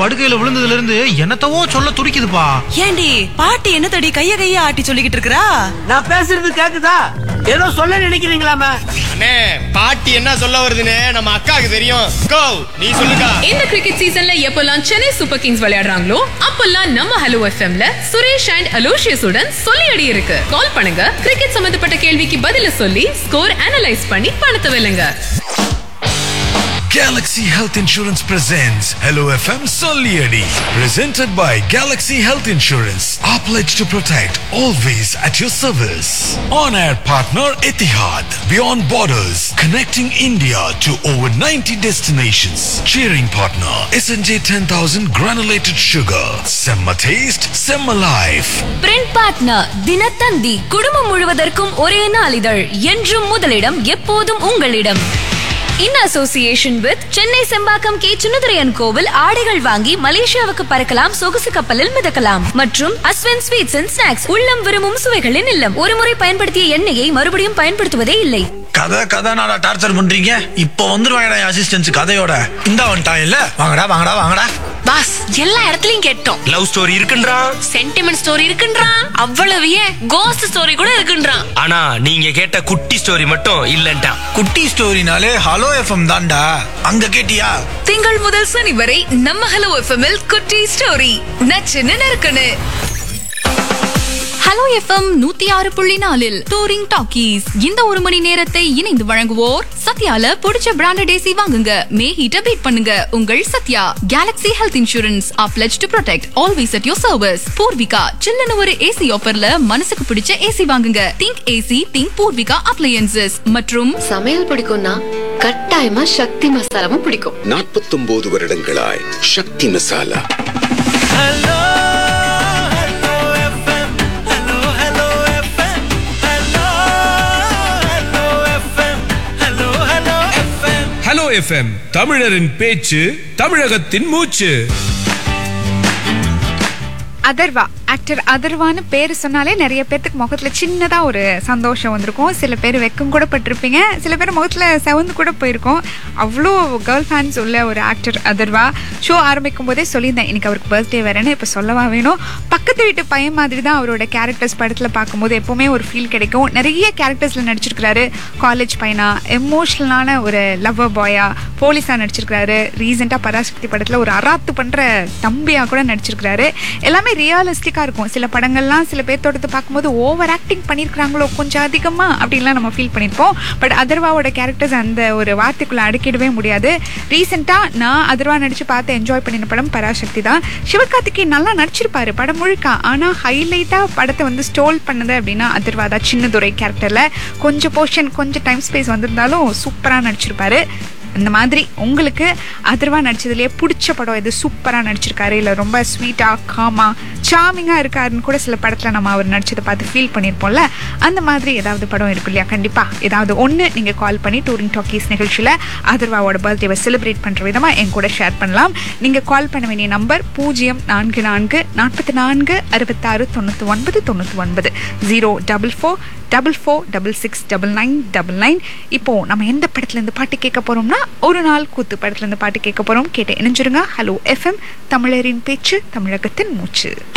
படுக்கையில விழுந்ததுல இருந்து என்னத்தவோ சொல்ல துடிக்குதுப்பா ஏண்டி பாட்டி என்ன தடி கைய கைய ஆட்டி சொல்லிக்கிட்டு இருக்கறா நான் பேசுறது கேக்குதா ஏதோ சொல்ல நினைக்கிறீங்களாமே அண்ணே பாட்டி என்ன சொல்ல வருதுன்னு நம்ம அக்காவுக்கு தெரியும் கோ நீ சொல்லுக்கா இந்த கிரிக்கெட் சீசன்ல எப்பெல்லாம் சென்னை சூப்பர் கிங்ஸ் விளையாடுறாங்களோ அப்பெல்லாம் நம்ம ஹலோ எஃப்எம்ல சுரேஷ் அண்ட் அலோஷியஸ் உடன் சொல்லி அடி இருக்கு கால் பண்ணுங்க கிரிக்கெட் சம்பந்தப்பட்ட கேள்விக்கு பதில சொல்லி ஸ்கோர் அனலைஸ் பண்ணி பணத்தை வெல்லுங்க Galaxy Health Insurance presents Hello FM Solieri. Presented by Galaxy Health Insurance. Our pledge to protect, always at your service. On air partner Etihad. Beyond borders, connecting India to over 90 destinations. Cheering partner SNJ 10000 granulated sugar. Semma taste, Semma life. Print partner Dinathanthi குடும்பம் முழுவதற்கும் ஒரே நாளிதழ் என்றும் முதலிடம் எப்போதும் உங்களிடம் in association with Chennai Sembakkam K சுனதுரையன் கோவில் ஆடைகள் வாங்கி மலேசியாவுக்கு பறக்கலாம் சொகுசு கப்பலில் மிதக்கலாம் மற்றும் அஸ்வன் ஸ்வீட்ஸ் அண்ட் ஸ்நாக்ஸ் உள்ளம் விரும்பும் சுவைகளின் இல்லம் ஒருமுறை பயன்படுத்திய எண்ணெயை மறுபடியும் பயன்படுத்துவதே இல்லை கதை கதை நாடா டார்ச்சர் பண்றீங்க இப்போ வந்துருவாங்கடா அசிஸ்டன்ஸ் கதையோட இந்த வந்துட்டான் இல்ல வாங்கடா வாங்கடா வாங்கடா பாஸ் எல்லா இடத்துலயும் கேட்டோம் லவ் ஸ்டோரி இருக்குன்றான் சென்டிமெண்ட் ஸ்டோரி இருக்குன்றான் அவ்வளவு ஏன் கோஸ்ட் ஸ்டோரி கூட இருக்குன்றான் ஆனா நீங்க கேட்ட குட்டி ஸ்டோரி மட்டும் இல்லன்ட்டான் குட்டி ஸ்டோரினாலே ஹலோ எஃப்எம் தான்டா அங்க கேட்டியா திங்கள் முதல் சனி வரை நம்ம ஹலோ எஃப்எம்எல் குட்டி ஸ்டோரி நச்சுன்னு நறுக்குன்னு ஹலோ எஃப்எம் நூத்தி ஆறு புள்ளி நாலில் டூரிங் டாக்கீஸ் இந்த ஒரு மணி நேரத்தை இணைந்து வழங்குவோர் சத்யால பிடிச்ச பிராண்டட் ஏசி வாங்குங்க மே ஹீட்ட பீட் பண்ணுங்க உங்கள் Sathya Galaxy Health Insurance a pledge to protect always at your service Poorvika சில்லுன்னு ஒரு ஏசி ஆஃபர்ல மனசுக்கு பிடிச்ச ஏசி வாங்குங்க think AC think Poorvika appliances மற்றும் சமையல் பிடிக்கும்னா கட்டாயமா சக்தி மசாலாவும் பிடிக்கும் நாற்பத்தொன்பது வருடங்களாய் சக்தி மசாலா ஹலோ எஃப்எம் தமிழரின் பேச்சு தமிழகத்தின் மூச்சு அதர்வா ஆக்டர் அதர்வான்னு பேர் சொன்னாலே நிறைய பேர்த்துக்கு முகத்துல சின்னதா ஒரு சந்தோஷம் வந்திருக்கும் சில பேர் வெக்கம் கூட பட்டிருப்பீங்க சில பேர் முகத்துல செவந்து கூட போயிருக்கும் அவ்வளோ கேர்ள் ஃபேன்ஸ் உள்ள ஒரு ஆக்டர் அதர்வா ஷோ ஆரம்பிக்கும் போதே சொல்லியிருந்தேன் இன்னைக்கு அவருக்கு பர்த்டே வரேன்னு இப்போ சொல்லவா வேணும் பக்கத்து வீட்டு பையன் மாதிரி தான் அவரோட கேரக்டர்ஸ் படத்துல பார்க்கும்போது எப்பவுமே ஒரு ஃபீல் கிடைக்கும் நிறைய கேரக்டர்ஸ்ல நடிச்சிருக்கிறாரு காலேஜ் பையனா எமோஷ்னலான ஒரு லவ்வர் பாயா போலீஸா நடிச்சிருக்கிறாரு ரீசெண்டா பராசக்தி படத்துல ஒரு அராத்து பண்ற தம்பியா கூட நடிச்சிருக்கிறாரு எல்லாமே ரியலிஸ்டிக்கா இருக்கும் சில படங்கள்லாம் சில பேர் தொடுத்து பார்க்கும்போது ஓவர் ஆக்டிங் பண்ணியிருக்கிறாங்களோ கொஞ்சம் அதிகமா அப்படின்லாம் நம்ம ஃபீல் பண்ணியிருப்போம் பட் அதர்வாவோட கேரக்டர்ஸ் அந்த ஒரு வார்த்தைக்குள்ள அடக்கிடவே முடியாது ரீசெண்டா நான் அதர்வா நடிச்சு பார்த்து என்ஜாய் பண்ணின படம் பராசக்தி தான் சிவகார்த்திகேயன் நல்லா நடிச்சிருப்பாரு படம் முழுக்க ஆனா ஹைலைட்டா படத்தை வந்து ஸ்டோல் பண்ணது அப்படின்னா அதர்வா தான் சின்னதுரை கேரக்டர்ல கொஞ்சம் போர்ஷன் கொஞ்சம் டைம் ஸ்பேஸ் வந்திருந்தாலும் சூப்பரா நடிச்சிருப்பாரு இந்த மாதிரி உங்களுக்கு அதர்வா நடிச்சதுலேயே பிடிச்ச படம் இது சூப்பராக நடிச்சிருக்காரு இல்லை ரொம்ப ஸ்வீட்டாக காமா சாமிங்காக இருக்காருன்னு கூட சில படத்தில் நம்ம அவர் நடிச்சதை பார்த்து ஃபீல் பண்ணியிருப்போம்ல அந்த மாதிரி ஏதாவது படம் இருக்கும் இல்லையா கண்டிப்பாக ஏதாவது ஒன்று நீங்கள் கால் பண்ணி டூரிங் டாக்கீஸ் நிகழ்ச்சியில் அதர்வாவோட பர்த்டேவை செலிப்ரேட் பண்ணுற விதமாக என் கூட ஷேர் பண்ணலாம் நீங்கள் கால் பண்ண வேண்டிய நம்பர் பூஜ்ஜியம் நான்கு நான்கு நாற்பத்தி நான்கு அறுபத்தாறு தொண்ணூற்றி ஒன்பது தொண்ணூற்றி ஒன்பது zero double four double four double six double nine double nine இப்போ நம்ம எந்த படத்துலேருந்து பாட்டு கேட்க போறோம்னா ஒரு நாள் கூத்து படத்துலேருந்து பாட்டு கேட்க போறோம் கேட்டு இணைஞ்சிருங்க ஹலோ எஃப்எம் தமிழரின் பேச்சு தமிழகத்தின் மூச்சு